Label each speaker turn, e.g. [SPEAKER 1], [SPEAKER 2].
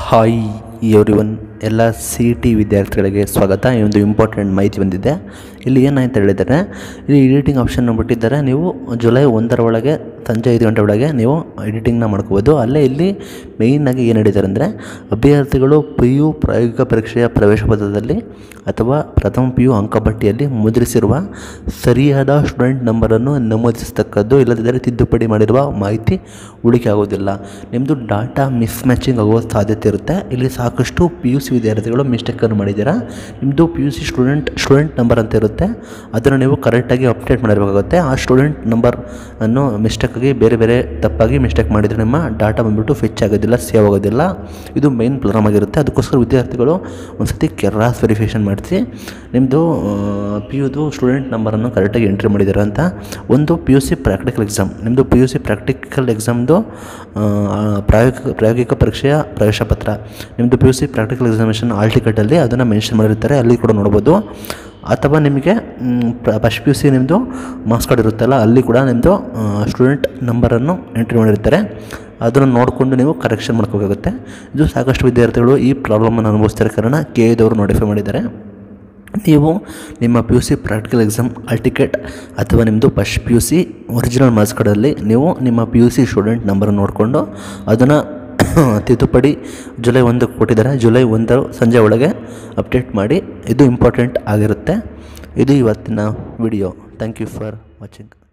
[SPEAKER 1] hi everyone ಎಲ್ಲ C T ವಿದ್ಯಾರ್ಥಿಗಳಿಗೆ ಸ್ವಾಗತ ಈ ಒಂದು ಇಂಪಾರ್ಟೆಂಟ್ ಮಾಹಿತಿ ಬಂದಿದೆ ಇಲ್ಲಿ ಏನಾಯ್ತು ಹೇಳಿದರೆ ಇಲ್ಲಿ ಎಡಿಟಿಂಗ್ ಆಪ್ಷನ್ ಬಿಟ್ಟಿದ್ದಾರೆ ನೀವು ಜುಲೈ ಒಂದರ ಒಳಗೆ ಸಂಜೆ ಐದು ಗಂಟೆ ಒಳಗೆ ನೀವು ಎಡಿಟಿಂಗ್ನ ಮಾಡ್ಕೋಬೋದು ಅಲ್ಲೇ ಇಲ್ಲಿ ಮೇಯ್ನಾಗಿ ಏನು ಹೇಳಿದ್ದಾರೆ ಅಂದರೆ ಅಭ್ಯರ್ಥಿಗಳು ಪಿ ಯು ಪ್ರಾಯೋಗಿಕ ಪರೀಕ್ಷೆಯ ಪ್ರವೇಶ ಪತ್ರದಲ್ಲಿ ಅಥವಾ ಪ್ರಥಮ ಪಿ ಯು ಅಂಕಪಟ್ಟಿಯಲ್ಲಿ ಮುದ್ರಿಸಿರುವ ಸರಿಯಾದ ಸ್ಟೂಡೆಂಟ್ ನಂಬರನ್ನು ನಮೂದಿಸತಕ್ಕದ್ದು ಇಲ್ಲದಿದ್ದರೆ ತಿದ್ದುಪಡಿ ಮಾಡಿರುವ ಮಾಹಿತಿ ಉಳಿಕೆ ಆಗೋದಿಲ್ಲ ನಿಮ್ಮದು ಡಾಟಾ ಮಿಸ್ ಮ್ಯಾಚಿಂಗ್ ಆಗುವ ಸಾಧ್ಯತೆ ಇರುತ್ತೆ ಇಲ್ಲಿ ಸಾಕಷ್ಟು ಪಿ ಯು ಸಿ ವಿದ್ಯಾರ್ಥಿಗಳು ಮಿಸ್ಟೇಕನ್ನು ಮಾಡಿದ್ದೀರಾ ನಿಮ್ಮದು P U C student student number ಅಂತ ಇರುತ್ತೆ ಅದನ್ನು ನೀವು ಕರೆಕ್ಟಾಗಿ ಅಪ್ಡೇಟ್ ಮಾಡಿರಬೇಕಾಗುತ್ತೆ ಆ ಸ್ಟೂಡೆಂಟ್ ನಂಬರ್ ಅನ್ನು ಮಿಸ್ಟೇಕಾಗಿ ಬೇರೆ ಬೇರೆ ತಪ್ಪಾಗಿ ಮಿಸ್ಟೇಕ್ ಮಾಡಿದರೆ ನಿಮ್ಮ ಡಾಟಾ ಬಂದುಬಿಟ್ಟು ಫೆಚ್ ಆಗೋದಿಲ್ಲ ಸೇವ್ ಆಗೋದಿಲ್ಲ ಇದು ಮೈನ್ ಪ್ರಾಬ್ಲಮ್ ಆಗಿರುತ್ತೆ ಅದಕ್ಕೋಸ್ಕರ ವಿದ್ಯಾರ್ಥಿಗಳು ಒಂದು ಸತಿ ಕೆರಾಸ್ ವೆರಿಫಿಕೇಷನ್ ಮಾಡಿಸಿ ನಿಮ್ಮದು ಪಿ ಯುದು ಸ್ಟೂಡೆಂಟ್ ನಂಬರನ್ನು ಕರೆಕ್ಟಾಗಿ ಎಂಟ್ರಿ ಮಾಡಿದ್ದೀರಾ ಅಂತ ಒಂದು P U C practical exam ನಿಮ್ಮದು ಪಿ ಯು ಸಿ ಪ್ರಾಕ್ಟಿಕಲ್ ಎಕ್ಸಾಮ್ದು ಪ್ರಾಯೋಗಿಕ ಪ್ರಾಯೋಗಿಕ ಪರೀಕ್ಷೆಯ ಪ್ರವೇಶ ಪತ್ರ ನಿಮ್ಮದು P U C practical examination hall ಟಿಕೆಟಲ್ಲಿ ಅದನ್ನು ಮೆನ್ಷನ್ ಮಾಡಿರ್ತಾರೆ ಅಲ್ಲಿ ಕೂಡ ನೋಡ್ಬೋದು ಅಥವಾ ನಿಮಗೆ ಫಸ್ಟ್ ಪಿ ಯು ಸಿ ನಿಮ್ಮದು ಮಾರ್ಕ್ಸ್ ಕಾರ್ಡ್ ಇರುತ್ತಲ್ಲ ಅಲ್ಲಿ ಕೂಡ ನಿಮ್ಮದು ಸ್ಟೂಡೆಂಟ್ ನಂಬರನ್ನು ಎಂಟ್ರಿ ಮಾಡಿರ್ತಾರೆ ಅದನ್ನು ನೋಡಿಕೊಂಡು ನೀವು ಕರೆಕ್ಷನ್ ಮಾಡ್ಕೋಬೇಕಾಗುತ್ತೆ ಇದು ಸಾಕಷ್ಟು ವಿದ್ಯಾರ್ಥಿಗಳು ಈ ಪ್ರಾಬ್ಲಮನ್ನು ಅನುಭವಿಸ್ತಿರೋ ಕಾರಣ ಕೆ ಎದವರು ನೋಟಿಫೈ ಮಾಡಿದ್ದಾರೆ ನೀವು ನಿಮ್ಮ P U C practical exam hall ticket ಅಥವಾ ನಿಮ್ಮದು first P U C original marks ಕಾರ್ಡಲ್ಲಿ ನೀವು ನಿಮ್ಮ P U C student number ನೋಡಿಕೊಂಡು ಅದನ್ನು ತಿದ್ದುಪಡಿ ಜುಲೈ ಒಂದಕ್ಕೆ ಕೊಟ್ಟಿದ್ದಾರೆ ಜುಲೈ ಒಂದರ ಸಂಜೆ ಒಳಗೆ ಅಪ್ಡೇಟ್ ಮಾಡಿ ಇದು ಇಂಪಾರ್ಟೆಂಟ್ ಆಗಿರುತ್ತೆ ಇದು ಇವತ್ತಿನ video thank you for watching